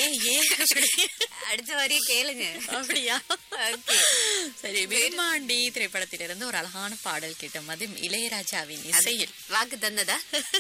ஏன் ஏன் அப்படி அடுத்த வரைய கேளுங்க அப்படியா Okay. சரி விருமாண்டி திரைப்படத்திலிருந்து ஒரு அழகான பாடல் கேட்டோம் அது இளையராஜாவின் இசையில் வாக்கு தந்ததா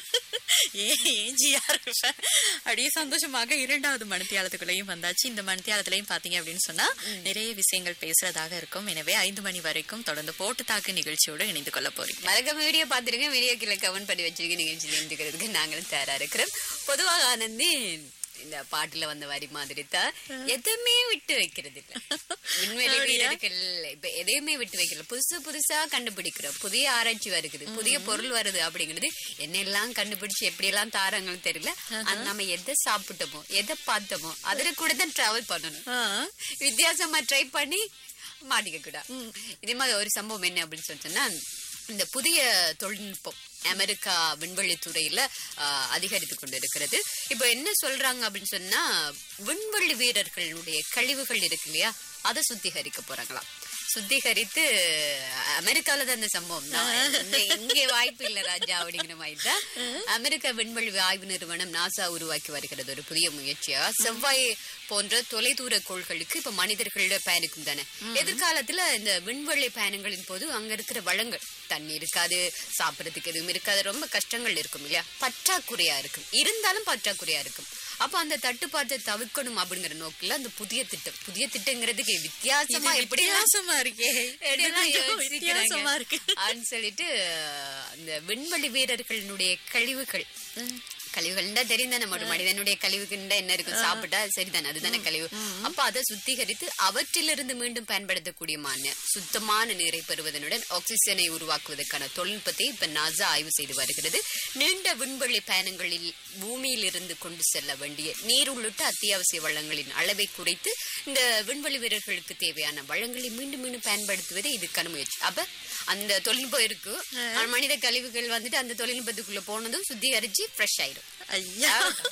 ஏன் ஏன் ஜிஆர் அப்படியே சந்தோஷமாக இரண்டாவது மணித்தியாலத்துக்குள்ளேயும் வந்தாச்சு இந்த மணித்தியாலத்திலையும் பாத்தீங்க அப்படின்னு சொன்னா நிறைய விஷயங்கள் பேசுறதாக இருக்கும் எனவே ஐந்து மணி வரைக்கும் தொடர்ந்து போட்டு தாக்கு நிகழ்ச்சியோடு இணைந்து கொள்ள போறீங்க மறக்காம வீடியோ பாத்துருங்க வீடியோ கீழே கமெண்ட் பண்ணி வச்சிருக்க நிகழ்ச்சியில் இருந்துக்கிறதுக்கு நாங்களும் தயாரா இருக்கிறோம் பொதுவாக ஆனந்தி இந்த பாட்டுல வந்த வரி மாதிரி தான் எதுவுமே விட்டு வைக்கிறது இல்ல விண்வெளி வீரர்கள் இப்ப எதையுமே விட்டு வைக்கல புதுசு புதுசா கண்டுபிடிக்கிறோம் புதிய ஆராய்ச்சி வருகுது புதிய பொருள் வருது அப்படிங்கிறது என்னெல்லாம் கண்டுபிடிச்சு எப்படி எல்லாம் தாராங்கன்னு தெரியல ஆனா நம்ம எதை சாப்பிட்டோமோ எதை பார்த்தோமோ அதுல கூட தான் டிராவல் பண்ணணும் ஆ, வித்தியாசமா ட்ரை பண்ணி மாட்டிக்க கூடாது இதே மாதிரி ஒரு சம்பவம் என்ன அப்படின்னு சொன்னா இந்த புதிய தொழில்நுட்பம் அமெரிக்கா விண்வெளி துறையில ஆஹ், அதிகரித்து கொண்டிருக்கிறது இப்போ என்ன சொல்றாங்க அப்படின்னு சொன்னா விண்வெளி வீரர்களுடைய கழிவுகள் இருக்கு இல்லையா அதை சுத்திகரிக்க போறாங்களாம் சுத்திகரித்து அமெரிக்கால தான் இந்த சம்பவம் தான் இந்த- இங்கே வாய்ப்பு இல்ல ராஜா அப்படிங்கிற மாதிரி தான் அமெரிக்க விண்வெளி ஆய்வு நிறுவனம் நாசா உருவாக்கி வருகிறது ஒரு புதிய முயற்சியா செவ்வாய் போன்ற தொலைதூர கோள்களுக்கு இப்ப மனிதர்களோட பயணிக்கும் தானே எதிர்காலத்துல இந்த விண்வெளி பயணங்களின் போது அங்க இருக்கிற வளங்கள் தண்ணி இருக்காது சாப்பிடறதுக்கு எதுவும் இருக்காது ரொம்ப கஷ்டங்கள் இருக்கும் இல்லையா பற்றாக்குறையா இருக்கும் இருந்தாலும் பற்றாக்குறையா இருக்கும் அப்ப அந்த தட்டுப்பாட்டை தவிர்க்கணும் அப்படிங்கிற நோக்கில அந்த புதிய திட்டம் புதிய திட்டங்கிறதுக்கு வித்தியாசமா இது எப்படி வித்தியாசமா இருக்கே எப்படியெல்லாம் கொஞ்சம் வித்தியாசமா யோசிக்கிறாங்க. இருக்கு அப்படின்னு சொல்லிட்டு அஹ், இந்த விண்வெளி வீரர்களுடைய கழிவுகள் கழிவுகள் தான் தெரியும் தானே ஒரு மனிதனுடைய கழிவுக்குண்டா என்ன இருக்கும் சாப்பிட்டா சரிதானே அதுதானே கழிவு அப்ப அதை சுத்திகரித்து அவற்றிலிருந்து மீண்டும் பயன்படுத்தக்கூடியமான சுத்தமான நீரை பெறுவதனுடன் ஆக்சிஜனை உருவாக்குவதற்கான தொழில்நுட்பத்தை இப்ப நாசா ஆய்வு செய்து வருகிறது நீண்ட விண்வெளி பயணங்களில் பூமியில் இருந்து கொண்டு செல்ல வேண்டிய நீர் உள்ளிட்ட அத்தியாவசிய வளங்களின் அளவை குறைத்து இந்த விண்வெளி வீரர்களுக்கு தேவையான வளங்களை மீண்டும் மீண்டும் பயன்படுத்துவதே இதுக்கான முயற்சி அப்ப அந்த தொழில்நுட்பம் இருக்கு ஆனா மனித கழிவுகள் வந்துட்டு அந்த தொழில்நுட்பத்துக்குள்ள போனதும் சுத்திகரிச்சு ஃப்ரெஷ் ஆயிடும் ஐயா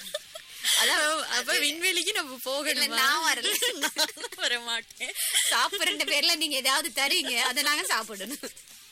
அதான் அப்ப விண்வெளிக்கு நம்ம இல்ல, போகணும் நான் வரல வர மாட்டேன் சாப்பிடுற பேர்ல நீங்க ஏதாவது தரீங்க அதை நாங்க சாப்பிடணும்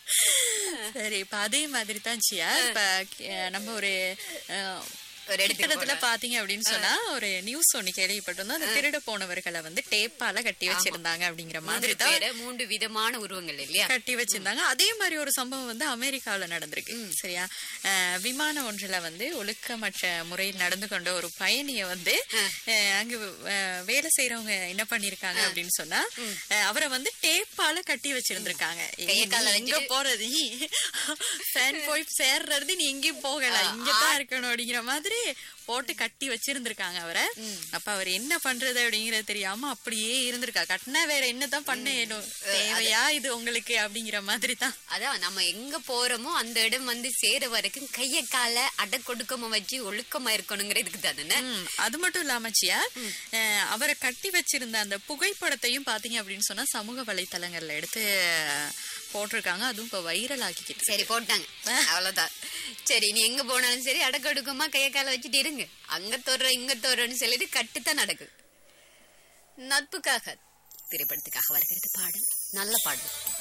சரி இப்ப அதே மாதிரி தான் சியா இப்ப அஹ், நம்ம ஒரு அஹ், ஒரு இடத்துக்கு இடத்துல பாத்தீங்க அப்படின்னு சொன்னா ஒரு நியூஸ் ஒண்ணு கேள்விப்பட்டிருந்தோம் அந்த திருட போனவர்களை வந்து டேப்பால கட்டி வச்சிருந்தாங்க அப்படிங்கிற மாதிரி மூன்று தான் பேரை மூன்று விதமான உருவங்கள் இல்லையா கட்டி வச்சிருந்தாங்க அதே மாதிரி ஒரு சம்பவம் வந்து அமெரிக்காவுல நடந்திருக்கு சரியா அஹ், விமானம் ஒன்றுல வந்து ஒழுக்கமற்ற முறையில் நடந்து கொண்ட ஒரு பயணிய வந்து அஹ், அங்க அஹ், வேலை செய்யறவங்க என்ன பண்ணிருக்காங்க அப்படின்னு சொன்னா அஹ், அவரை வந்து டேப்பால கட்டி வச்சிருந்திருக்காங்க கையை காலை நீ எங்க போறது ஃபேன் போய் சேர்றது நீ எங்கேயும் போகல இங்கதான் இருக்கணும் அப்படிங்கிற மாதிரி போட்டு கட்டி வச்சிருந்திருக்காங்க அவரை அப்ப அவர் என்ன பண்றது அப்படிங்கறது தெரியாம அப்படியே இருந்திருக்கா கட்டினா வேற என்னதான் பண்ண இயலும் தேவையா இது உங்களுக்கு அப்படிங்கிற மாதிரி தான் அதான் நம்ம எங்க போறோமோ அந்த இடம் வந்து சேர வரைக்கும் கைய கால அடை கொடுக்கமா வச்சு ஒழுக்கமா இருக்கணுங்கிறதுக்கு தானே ம், அது மட்டும் இல்லாம சியா அஹ், அவரை கட்டி வச்சிருந்த அந்த புகைப்படத்தையும் பாத்தீங்க அப்படின்னு சொன்னா சமூக வலைத்தளங்கள்ல எடுத்து போட்டிருக்காங்க அதுவும் இப்ப வைரல் ஆக்கிக்கிட்டு சரி போட்டாங்க அவ்வளவுதான் சரி நீ எங்க போனாலும் சரி அடக்கொடுக்கமா கைய கால வச்சுட்டு இருங்க அங்க தோற இங்க தோறன்னு சொல்லிட்டு கட்டுத்தான் நடக்குது நட்புக்காக திரைப்படத்துக்காக வருகிறது பாடல் நல்ல பாடல்